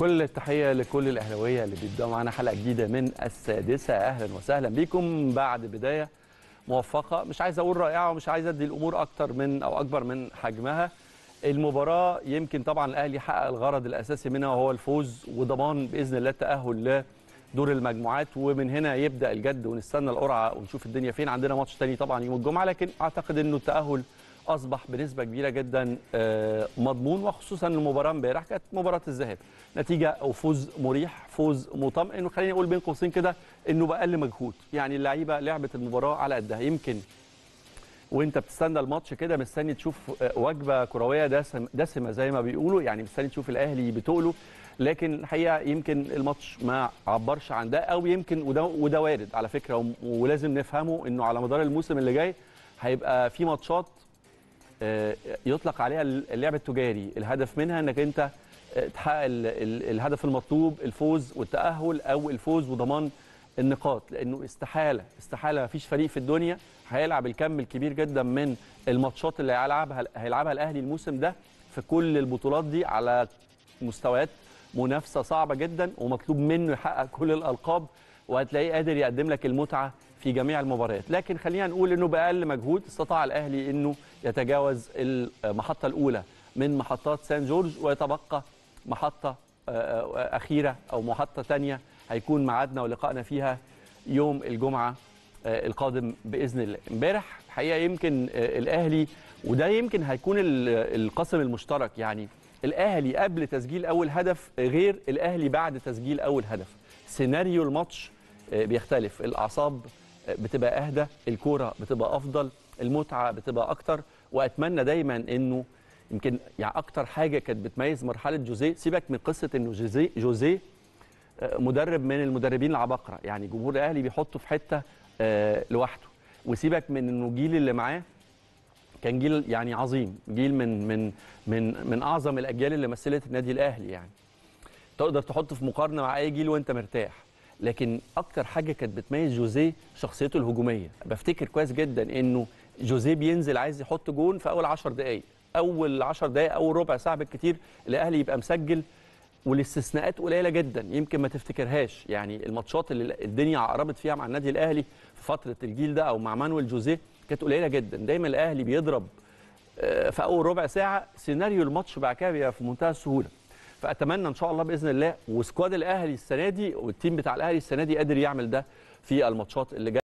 كل التحيه لكل الاهلاويه اللي بيبداوا معانا حلقه جديده من السادسه اهلا وسهلا بيكم بعد بدايه موفقه مش عايز اقول رائعه ومش عايز ادي الامور اكتر من او اكبر من حجمها المباراه يمكن طبعا الاهلي حقق الغرض الاساسي منها وهو الفوز وضمان باذن الله التاهل لدور المجموعات ومن هنا يبدا الجد ونستنى القرعه ونشوف الدنيا فين عندنا ماتش تاني طبعا يوم الجمعه لكن اعتقد انه التاهل اصبح بنسبه كبيره جدا مضمون وخصوصا المباراه امبارح كانت مباراه الذهاب نتيجه او فوز مريح فوز مطمئن وخليني اقول بين قوسين كده انه باقل مجهود يعني اللعيبه لعبت المباراه على قدها يمكن وانت بتستنى الماتش كده مستني تشوف وجبه كرويه دسم دسمه زي ما بيقولوا يعني مستني تشوف الاهلي بتقله لكن الحقيقه يمكن الماتش ما عبرش عن ده او يمكن وده وده وارد على فكره ولازم نفهمه انه على مدار الموسم اللي جاي هيبقى في ماتشات يطلق عليها اللعب التجاري الهدف منها انك انت تحقق الهدف المطلوب الفوز والتاهل او الفوز وضمان النقاط لانه استحاله استحاله ما فيش فريق في الدنيا هيلعب الكم الكبير جدا من الماتشات اللي هيلعبها هيلعبها الاهلي الموسم ده في كل البطولات دي على مستويات منافسه صعبه جدا ومطلوب منه يحقق كل الالقاب وهتلاقيه قادر يقدم لك المتعه في جميع المباريات لكن خلينا نقول انه باقل مجهود استطاع الاهلي انه يتجاوز المحطه الاولى من محطات سان جورج ويتبقى محطه اخيره او محطه ثانيه هيكون ميعادنا ولقائنا فيها يوم الجمعه القادم باذن الله امبارح الحقيقه يمكن الاهلي وده يمكن هيكون القاسم المشترك يعني الاهلي قبل تسجيل اول هدف غير الاهلي بعد تسجيل اول هدف سيناريو الماتش بيختلف الاعصاب بتبقى اهدى الكوره بتبقى افضل المتعه بتبقى اكتر واتمنى دايما انه يمكن يعني اكتر حاجه كانت بتميز مرحله جوزيه سيبك من قصه انه جوزيه جوزيه مدرب من المدربين العباقره يعني جمهور الاهلي بيحطه في حته لوحده وسيبك من انه الجيل اللي معاه كان جيل يعني عظيم جيل من من من من اعظم الاجيال اللي مثلت النادي الاهلي يعني تقدر تحطه في مقارنه مع اي جيل وانت مرتاح لكن اكتر حاجه كانت بتميز جوزيه شخصيته الهجوميه بفتكر كويس جدا انه جوزيه بينزل عايز يحط جون في اول 10 دقائق اول 10 دقائق اول ربع ساعه بالكتير الاهلي يبقى مسجل والاستثناءات قليله جدا يمكن ما تفتكرهاش يعني الماتشات اللي الدنيا عقربت فيها مع النادي الاهلي في فتره الجيل ده او مع مانويل جوزيه كانت قليله جدا دايما الاهلي بيضرب في اول ربع ساعه سيناريو الماتش بعد كده بيبقى في منتهى السهوله فاتمنى ان شاء الله باذن الله وسكواد الاهلي السنه دي والتيم بتاع الاهلي السنه دي قادر يعمل ده في الماتشات اللي جايه